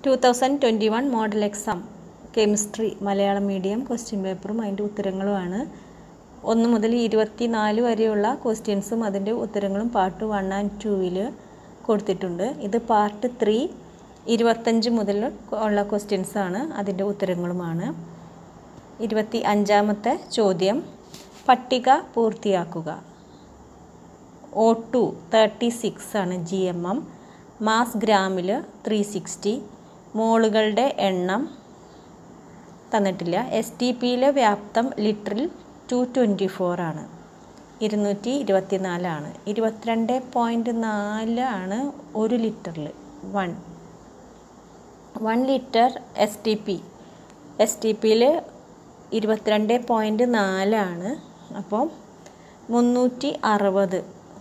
to thousand twenty one model exam chemistry Malayalam medium question പേപ്പറും അതിൻ്റെ ഉത്തരങ്ങളുമാണ് ഒന്ന് മുതൽ ഇരുപത്തി നാല് വരെയുള്ള ക്വസ്റ്റ്യൻസും അതിൻ്റെ ഉത്തരങ്ങളും പാർട്ട് വൺ ആൻഡ് ടൂവിൽ കൊടുത്തിട്ടുണ്ട് ഇത് പാർട്ട് ത്രീ ഇരുപത്തഞ്ച് മുതൽ ഉള്ള ക്വസ്റ്റ്യൻസാണ് അതിൻ്റെ ഉത്തരങ്ങളുമാണ് ഇരുപത്തി അഞ്ചാമത്തെ ചോദ്യം പട്ടിക പൂർത്തിയാക്കുക ഒ ടു തേർട്ടി സിക്സ് ആണ് ജി എം എം മാസ് ഗ്രാമിൽ ത്രീ സിക്സ്റ്റി മോളുകളുടെ എണ്ണം തന്നിട്ടില്ല എസ് ടി പിയിലെ വ്യാപ്തം ലിറ്ററിൽ ടു ട്വൻറ്റി ഫോർ ആണ് ഇരുന്നൂറ്റി ഇരുപത്തി നാലാണ് ഇരുപത്തിരണ്ട് പോയിൻറ്റ് നാല് ആണ് ഒരു ലിറ്ററിൽ one one litre S T P S T പിയിൽ ഇരുപത്തിരണ്ട് പോയിൻറ്റ് നാലാണ് അപ്പോൾ മുന്നൂറ്റി അറുപത്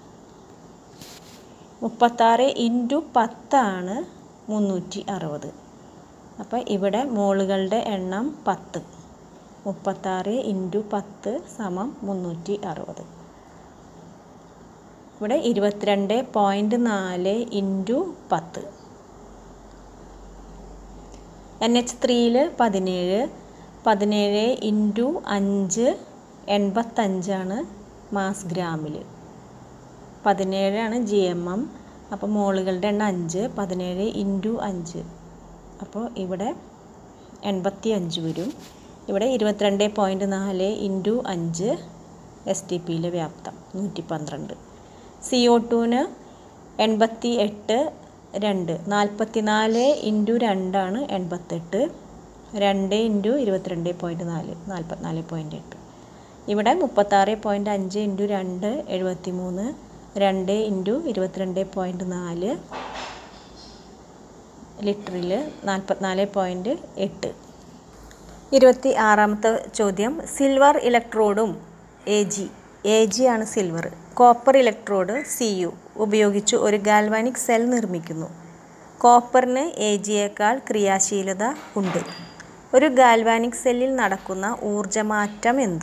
മുപ്പത്താറ് ഇൻറ്റു പത്താണ് മുന്നൂറ്റി അറുപത് അപ്പോൾ ഇവിടെ മോളുകളുടെ എണ്ണം പത്ത് മുപ്പത്താറ് ഇൻറ്റു പത്ത് സമം മുന്നൂറ്റി അറുപത് ഇവിടെ ഇരുപത്തിരണ്ട് പോയിൻറ്റ് നാല് ഇൻറ്റു പത്ത് എൻ എച്ച് ത്രീയിൽ പതിനേഴ് പതിനേഴ് ഇൻറ്റു അഞ്ച് എൺപത്തഞ്ചാണ് മാസ് ഗ്രാമിൽ പതിനേഴാണ് ജി എം എം അപ്പോൾ മോളുകളുടെ എണ്ണം അഞ്ച് പതിനേഴ് ഇൻറ്റു അഞ്ച് അപ്പോൾ ഇവിടെ എൺപത്തി അഞ്ച് വരും ഇവിടെ ഇരുപത്തിരണ്ട് പോയിൻറ്റ് നാല് ഇൻറ്റു അഞ്ച് എസ് ടി പിയിലെ വ്യാപ്തം നൂറ്റി പന്ത്രണ്ട് സി ഒ ടുവിന് എൺപത്തി എട്ട് രണ്ട് നാൽപ്പത്തി നാല് ഇൻറ്റു രണ്ടാണ് എൺപത്തെട്ട് രണ്ട് ഇൻറ്റു ഇരുപത്തിരണ്ട് പോയിൻറ്റ് നാല് നാൽപ്പത്തിനാല് പോയിൻറ്റ് എട്ട് ഇവിടെ മുപ്പത്താറ് പോയിൻറ്റ് അഞ്ച് ഇൻറ്റു രണ്ട് എഴുപത്തി മൂന്ന് രണ്ട് ഇൻറ്റു ഇരുപത്തിരണ്ട് പോയിൻറ്റ് നാല് ലിറ്ററിൽ നാൽപ്പത്തിനാല് പോയിൻറ്റ് എട്ട് ഇരുപത്തി ആറാമത്തെ ചോദ്യം സിൽവർ ഇലക്ട്രോഡും എ ജി എ ജി ആണ് silver copper electrode C U ഉപയോഗിച്ച് ഒരു ഗാൽവാനിക് സെൽ നിർമ്മിക്കുന്നു കോപ്പറിന് എ ജിയേക്കാൾ ക്രിയാശീലത ഉണ്ട് ഒരു ഗാൽവാനിക് സെല്ലിൽ നടക്കുന്ന ഊർജമാറ്റം എന്ത്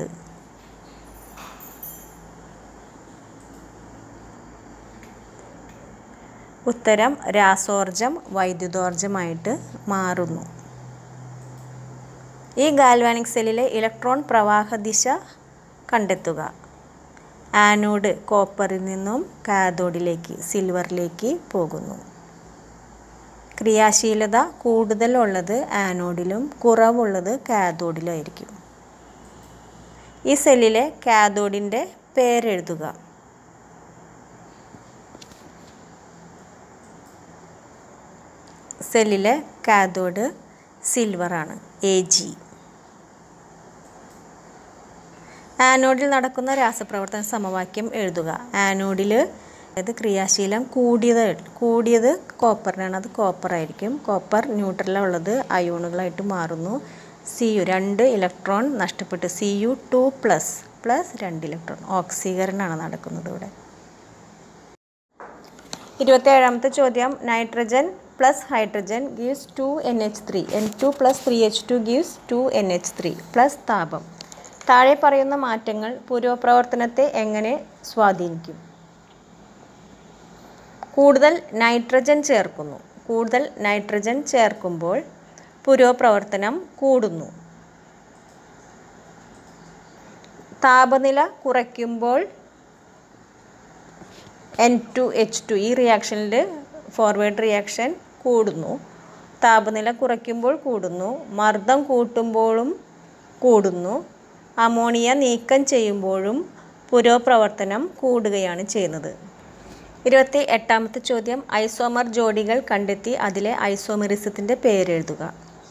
ഉത്തരം രാസോർജം വൈദ്യുതോർജമായിട്ട് മാറുന്നു ഈ ഗാൽവാനിക് സെല്ലിലെ ഇലക്ട്രോൺ പ്രവാഹ ദിശ കണ്ടെത്തുക ആനോഡ് കോപ്പറിൽ നിന്നും കാഥോഡിലേക്ക് സിൽവറിലേക്ക് പോകുന്നു ക്രിയാശീലത കൂടുതലുള്ളത് ആനോഡിലും കുറവുള്ളത് കാഥോഡിലായിരിക്കും ഈ സെല്ലിലെ കാഥോഡിൻ്റെ പേരെഴുതുക സെല്ലിലെ കാഥോഡ് സിൽവറാണ് എ ജി ആനോഡിൽ നടക്കുന്ന രാസപ്രവർത്തന സമവാക്യം എഴുതുക ആനോഡിൽ അതായത് ക്രിയാശീലം കൂടിയത് കൂടിയത് കോപ്പറിനാണ് അത് കോപ്പർ ആയിരിക്കും കോപ്പർ ന്യൂട്രലുള്ളത് അയോണുകളായിട്ട് മാറുന്നു സി യു രണ്ട് ഇലക്ട്രോൺ നഷ്ടപ്പെട്ട് C U two plus plus രണ്ട് ഇലക്ട്രോൺ ഓക്സീകരണമാണ് നടക്കുന്നത് ഇവിടെ ഇരുപത്തേഴാമത്തെ ചോദ്യം nitrogen plus hydrogen gives two N H three N two plus three H two gives two N H three plus താപം താഴെ പറയുന്ന മാറ്റങ്ങൾ പുരോപ്രവർത്തനത്തെ എങ്ങനെ സ്വാധീനിക്കും കൂടുതൽ നൈട്രജൻ ചേർക്കുന്നു കൂടുതൽ നൈട്രജൻ ചേർക്കുമ്പോൾ പുരോപ്രവർത്തനം കൂടുന്നു താപനില കുറയ്ക്കുമ്പോൾ എൻ ടു എച്ച് ടു ഈ റിയാക്ഷനിൽ ഫോർവേഡ് റിയാക്ഷൻ കൂടുന്നു താപനില കുറയ്ക്കുമ്പോൾ കൂടുന്നു മർദ്ദം കൂട്ടുമ്പോഴും കൂടുന്നു അമോണിയ നീക്കം ചെയ്യുമ്പോഴും പുരോപ്രവർത്തനം കൂടുകയാണ് ചെയ്യുന്നത് ഇരുപത്തി എട്ടാമത്തെ ചോദ്യം ഐസോമർ ജോഡികൾ കണ്ടെത്തി അതിലെ ഐസോമെറിസത്തിൻ്റെ പേരെഴുതുക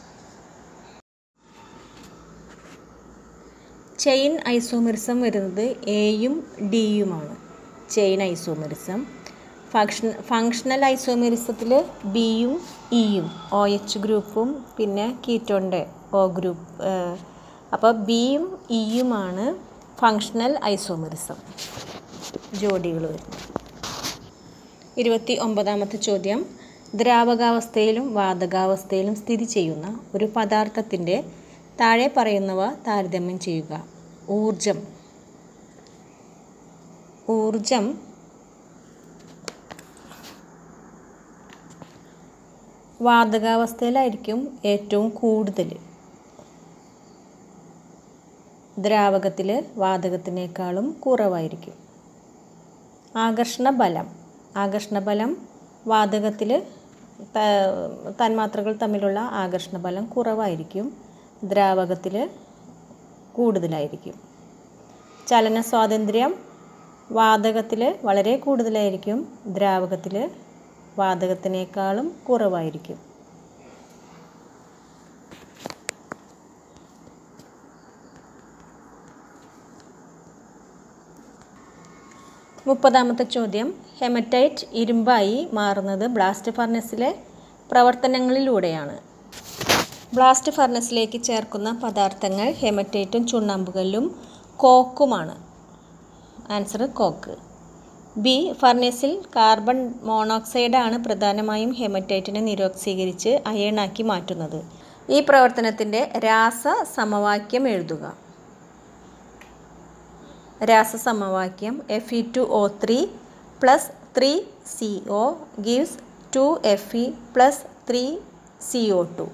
ചെയിൻ ഐസോമെറിസം വരുന്നത് എയും ഡിയുമാണ് ചെയിൻ ഐസോമെറിസം ഫങ്ഷൻ ഫങ്ഷണൽ ഐസോമെറിസത്തിൽ ബിയും ഇയും ഒ എച്ച് ഗ്രൂപ്പും പിന്നെ കീറ്റോണിൻ്റെ ഒ ഗ്രൂപ്പ് അപ്പോൾ ബിയും ഇയുമാണ് ഫങ്ഷണൽ ഐസോമെറിസം ജോഡികൾ വരുന്നത് ഇരുപത്തി ഒമ്പതാമത്തെ ചോദ്യം ദ്രാവകാവസ്ഥയിലും വാതകാവസ്ഥയിലും സ്ഥിതി ചെയ്യുന്ന ഒരു പദാർത്ഥത്തിൻ്റെ താഴെ പറയുന്നവ താരതമ്യം ചെയ്യുക ഊർജം ഊർജം വാതകാവസ്ഥയിലായിരിക്കും ഏറ്റവും കൂടുതൽ ദ്രാവകത്തിൽ വാതകത്തിനേക്കാളും കുറവായിരിക്കും ആകർഷണ ബലം ആകർഷണ ബലം വാതകത്തിൽ തന്മാത്രകൾ തമ്മിലുള്ള ആകർഷണ ബലം കുറവായിരിക്കും ദ്രാവകത്തിൽ കൂടുതലായിരിക്കും ചലന സ്വാതന്ത്ര്യം വാതകത്തിൽ വളരെ കൂടുതലായിരിക്കും ദ്രാവകത്തിൽ വാതകത്തിനേക്കാളും കുറവായിരിക്കും മുപ്പതാമത്തെ ചോദ്യം ഹെമറ്റൈറ്റ് ഇരുമ്പായി മാറുന്നത് ബ്ലാസ്റ്റ് ഫർണസിലെ പ്രവർത്തനങ്ങളിലൂടെയാണ് ബ്ലാസ്റ്റ് ഫർണസിലേക്ക് ചേർക്കുന്ന പദാർത്ഥങ്ങൾ ഹെമറ്റൈറ്റും ചുണ്ണാമ്പുകല്ലും കോക്കുമാണ് ആൻസർ കോക്ക് ബി ഫർണസിൽ കാർബൺ മോണോക്സൈഡാണ് പ്രധാനമായും ഹെമറ്റൈറ്റിനെ നിരോക്സീകരിച്ച് അയണാക്കി മാറ്റുന്നത് ഈ പ്രവർത്തനത്തിൻ്റെ രാസ സമവാക്യം എഴുതുക രാസസമവാക്യം F E two O three plus three C O gives two F E plus three C O two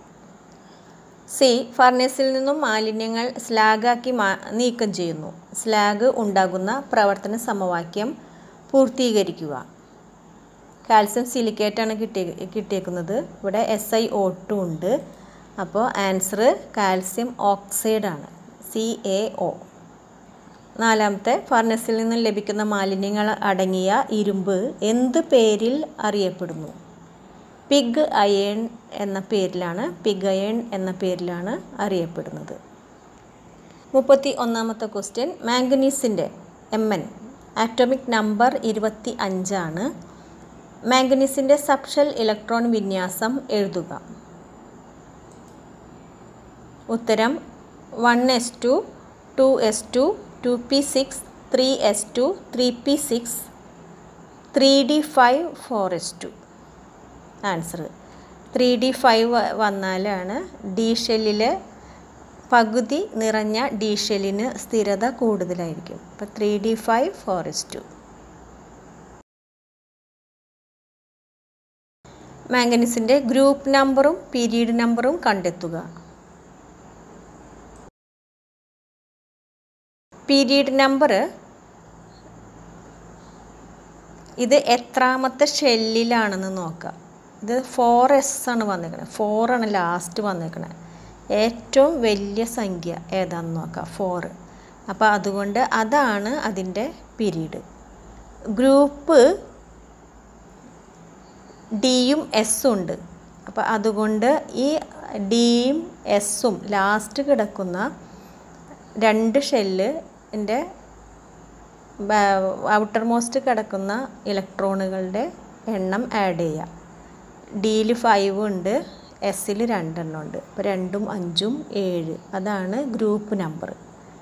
C ഫർണസിൽ നിന്നും മാലിന്യങ്ങൾ സ്ലാഗാക്കി മാ നീക്കം ചെയ്യുന്നു സ്ലാഗ് ഉണ്ടാകുന്ന പ്രവർത്തന സമവാക്യം പൂർത്തീകരിക്കുക കാൽസ്യം സിലിക്കേറ്റാണ് കിട്ടിയ കിട്ടിയേക്കുന്നത് ഇവിടെ എസ് ഐ ഒ ടു ഉണ്ട് അപ്പോൾ ആൻസർ കാൽസ്യം ഓക്സൈഡാണ് സി എ ഒ നാലാമത്തെ ഫർണസിൽ നിന്നും ലഭിക്കുന്ന മാലിന്യങ്ങൾ അടങ്ങിയ ഇരുമ്പ് എന്ത് പേരിൽ അറിയപ്പെടുന്നു പിഗ് അയേൺ എന്ന പേരിലാണ് പിഗ് അയേൺ എന്ന പേരിലാണ് അറിയപ്പെടുന്നത് മുപ്പത്തി ഒന്നാമത്തെ ക്വസ്റ്റ്യൻ മാംഗനീസിൻ്റെ എം എൻ ആറ്റോമിക് നമ്പർ ഇരുപത്തി അഞ്ചാണ് മാംഗനീസിൻ്റെ സബ്ഷൽ ഇലക്ട്രോൺ വിന്യാസം എഴുതുക ഉത്തരം one S two two S two two P six three S two three P six three D five four S two answer three D five വന്നാലാണ് D ഷെല്ലിൽ പകുതി നിറഞ്ഞ ഡി ഷെല്ലിന് സ്ഥിരത കൂടുതലായിരിക്കും അപ്പോൾ three D five four S two മാംഗനീസിൻ്റെ group നമ്പറും പീരീഡ് നമ്പറും കണ്ടെത്തുക പീരീഡ് നമ്പർ ഇത് എത്രാമത്തെ ഷെല്ലിലാണെന്ന് നോക്കാം ഇത് ഫോർ എസ് ആണ് വന്നേക്കണത് ഫോറാണ് ലാസ്റ്റ് വന്നേക്കണത് ഏറ്റവും വലിയ സംഖ്യ ഏതാണെന്ന് നോക്കാം ഫോറ് അപ്പോൾ അതുകൊണ്ട് അതാണ് അതിൻ്റെ പീരീഡ് ഗ്രൂപ്പ് ഡിയും എസ്സും ഉണ്ട് അപ്പോൾ അതുകൊണ്ട് ഈ ഡിയും എസ്സും ലാസ്റ്റ് കിടക്കുന്ന രണ്ട് ഷെല്ലിൻ്റെ ഔട്ടർ മോസ്റ്റ് കിടക്കുന്ന ഇലക്ട്രോണുകളുടെ എണ്ണം ആഡ് ചെയ്യാം ഡിയിൽ ഫൈവ് ഉണ്ട് എസ്സിൽ രണ്ടെണ്ണം ഉണ്ട് അപ്പോൾ രണ്ടും അഞ്ചും ഏഴ് അതാണ് ഗ്രൂപ്പ് നമ്പർ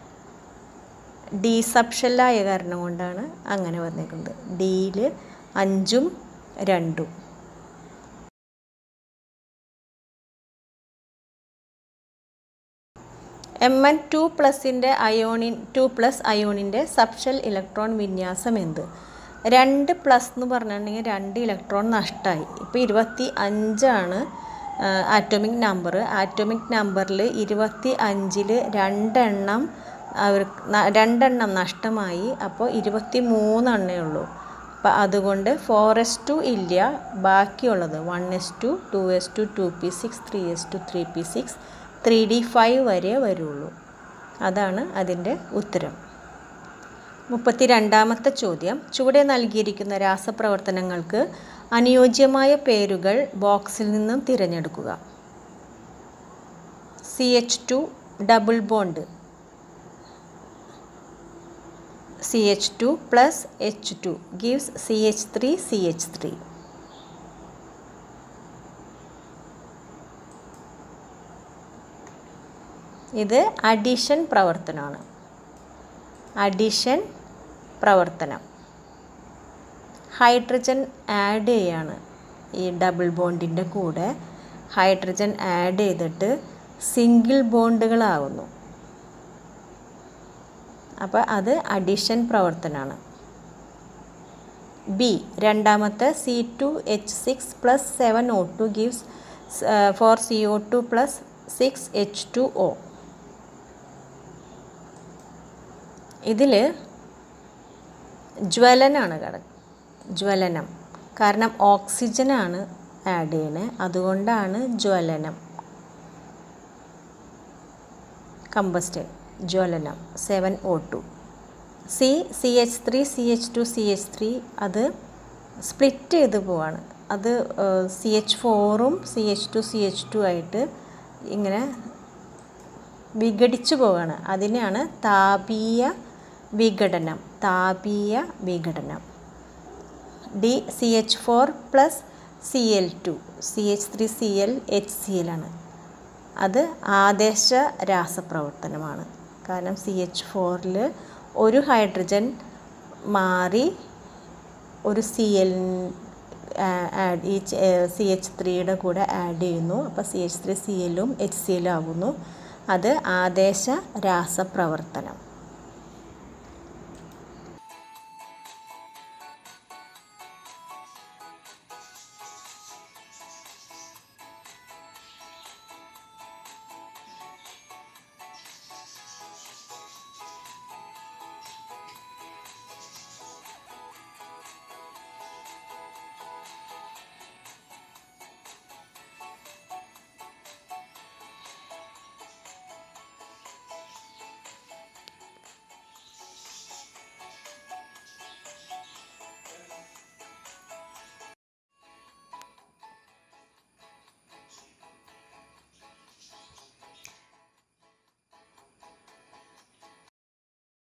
ഡി സബ്ഷെല്ലായ കാരണം കൊണ്ടാണ് അങ്ങനെ വന്നേക്കുന്നത് ഡിയിൽ അഞ്ചും രണ്ടും എം എൻ ടു പ്ലസിൻ്റെ അയോണിൻ ടു പ്ലസ് അയോണിൻ്റെ സബ്ഷൽ ഇലക്ട്രോൺ വിന്യാസം എന്ത് രണ്ട് പ്ലസ് എന്ന് പറഞ്ഞിട്ടുണ്ടെങ്കിൽ രണ്ട് ഇലക്ട്രോൺ നഷ്ടമായി ഇപ്പോൾ ഇരുപത്തി അഞ്ചാണ് ആറ്റോമിക് നമ്പർ ആറ്റോമിക് നമ്പറിൽ ഇരുപത്തി അഞ്ചിൽ രണ്ടെണ്ണം അവർ രണ്ടെണ്ണം നഷ്ടമായി അപ്പോൾ ഇരുപത്തി മൂന്നെണ്ണേ ഉള്ളൂ അപ്പോൾ അതുകൊണ്ട് ഫോർ എസ് ടു ഇല്ല ബാക്കിയുള്ളത് one S two two S two two P six three S two three P six three D five വരെ വരുള്ളൂ അതാണ് അതിൻ്റെ ഉത്തരം മുപ്പത്തി രണ്ടാമത്തെ ചോദ്യം ചുവടെ നൽകിയിരിക്കുന്ന രാസപ്രവർത്തനങ്ങൾക്ക് അനുയോജ്യമായ പേരുകൾ ബോക്സിൽ നിന്നും തിരഞ്ഞെടുക്കുക C H two double bond C H two plus H two gives C H three C H three ഇത് അഡീഷൻ പ്രവർത്തനമാണ് അഡീഷൻ പ്രവർത്തനം ഹൈഡ്രജൻ ആഡ് ചെയ്യാണ് ഈ ഡബിൾ ബോണ്ടിൻ്റെ കൂടെ ഹൈഡ്രജൻ ആഡ് ചെയ്തിട്ട് സിംഗിൾ ബോണ്ടുകളാവുന്നു അപ്പോൾ അത് അഡീഷൻ പ്രവർത്തനമാണ് ബി രണ്ടാമത്തെ C two H six plus seven O two gives four C O two plus six H two O ഇതിൽ ജ്വലനാണ് കിട ജ്വലനം കാരണം ഓക്സിജനാണ് ആഡ് ചെയ്യണത് അതുകൊണ്ടാണ് ജ്വലനം കമ്പസ്റ്റ് ജ്വലനം seven O two C C H three C H two C H three അത് സ്പ്ലിറ്റ് ചെയ്ത് പോവാണ് അത് സി എച്ച് ഫോറും C H two C H two ആയിട്ട് ഇങ്ങനെ വിഘടിച്ചു പോവുകയാണ് അതിനെയാണ് താപീയ വിഘടനം താപീയ വിഘടനം D C H four plus C L two C H three C L H C L ആണ് അത് ആദേശ രാസപ്രവർത്തനമാണ് കാരണം സി എച്ച് ഫോറിൽ ഒരു ഹൈഡ്രജൻ മാറി ഒരു സി എൽ ആഡ് ഈ സി എച്ച് ത്രീയുടെ കൂടെ ആഡ് ചെയ്യുന്നു അപ്പോൾ സി എച്ച് ത്രീ സി എല്ലും എച്ച് സി എല്ലും ആകുന്നു അത് ആദേശ രാസപ്രവർത്തനം